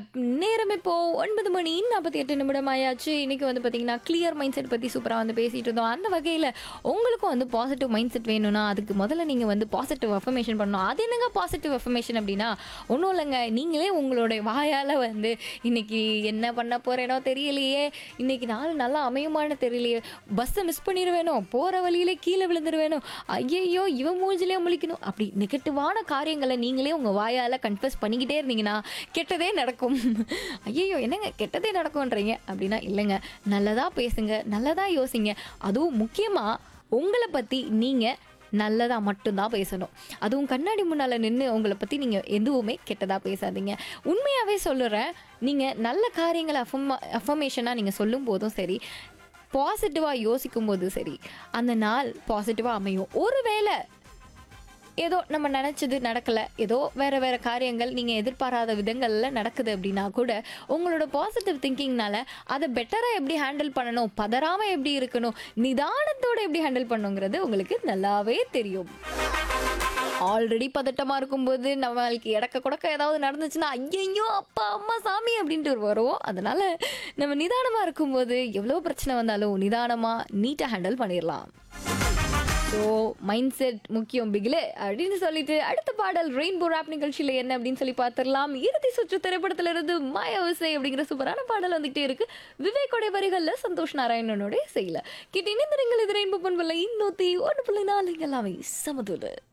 நேரம் இப்போ ஒன்பது மணி நாற்பத்தி எட்டு நிமிடம் ஆயாச்சு இன்னைக்கு வந்து பார்த்தீங்கன்னா கிளியர் மைண்ட் செட் பற்றி சூப்பராக வந்து பேசிட்டு இருந்தோம் அந்த வகையில் உங்களுக்கும் வந்து பாசிட்டிவ் மைண்ட் செட் வேணும்னா அதுக்கு முதல்ல நீங்கள் வந்து பாசிட்டிவ் அஃபர்மேஷன் பண்ணணும் அது என்னங்க பாசிட்டிவ் அஃபர்மேஷன் அப்படின்னா ஒன்றும் இல்லைங்க நீங்களே உங்களுடைய வாயால் வந்து இன்னைக்கு என்ன பண்ண போகிறேனோ தெரியலையே இன்னைக்கு நாள் நல்லா அமையுமான்னு தெரியலையே பஸ்ஸை மிஸ் பண்ணிடுவேனோ போகிற வழியிலே கீழே விழுந்துருவேனோ ஐயையோ இவன் மூஞ்சிலே முழிக்கணும் அப்படி நெகட்டிவான காரியங்களை நீங்களே உங்கள் வாயால் கன்ஃபஸ் பண்ணிக்கிட்டே இருந்தீங்கன்னா கெட்டதே நடக்கும் ஐயையோ என்னங்க கெட்டதே நடக்கும்ன்றீங்க அப்படின்னா இல்லைங்க நல்லதாக பேசுங்க நல்லதாக யோசிங்க அதுவும் முக்கியமாக உங்களை பற்றி நீங்கள் நல்லதாக மட்டும்தான் பேசணும் அதுவும் கண்ணாடி முன்னால் நின்று உங்களை பற்றி நீங்கள் எதுவுமே கெட்டதாக பேசாதீங்க உண்மையாகவே சொல்லுறேன் நீங்கள் நல்ல காரியங்களை அஃபம் அஃபர்மேஷனாக நீங்கள் சொல்லும் போதும் சரி பாசிட்டிவாக யோசிக்கும் போதும் சரி அந்த நாள் பாசிட்டிவாக அமையும் ஒருவேளை ஏதோ நம்ம நினச்சது நடக்கலை ஏதோ வேறு வேறு காரியங்கள் நீங்கள் எதிர்பாராத விதங்களில் நடக்குது அப்படின்னா கூட உங்களோட பாசிட்டிவ் திங்கிங்னால அதை பெட்டராக எப்படி ஹேண்டில் பண்ணணும் பதறாமல் எப்படி இருக்கணும் நிதானத்தோடு எப்படி ஹேண்டில் பண்ணணுங்கிறது உங்களுக்கு நல்லாவே தெரியும் ஆல்ரெடி பதட்டமாக இருக்கும்போது நம்மளுக்கு இடக்க கொடுக்க ஏதாவது நடந்துச்சுன்னா ஐயையோ அப்பா அம்மா சாமி அப்படின்ட்டு வரும் அதனால் நம்ம நிதானமாக இருக்கும்போது எவ்வளோ பிரச்சனை வந்தாலும் நிதானமாக நீட்டாக ஹேண்டில் பண்ணிடலாம் ஸோ மைண்ட் செட் முக்கியம் பிகிலே அப்படின்னு சொல்லிட்டு அடுத்த பாடல் ரெயின்போ ராப் நிகழ்ச்சியில் என்ன அப்படின்னு சொல்லி பார்த்துடலாம் இறுதி சுற்று திரைப்படத்துல இருந்து மாயவசை அப்படிங்கிற சூப்பரான பாடல் வந்துகிட்டே இருக்கு விவேக்கோட வரிகளில் சந்தோஷ் நாராயணனோட செய்யல கிட்ட இணைந்திருங்கள் இது ரெயின்போ பண்புல இன்னூத்தி ஒன்று புள்ளி நாலு எல்லாமே சமதுல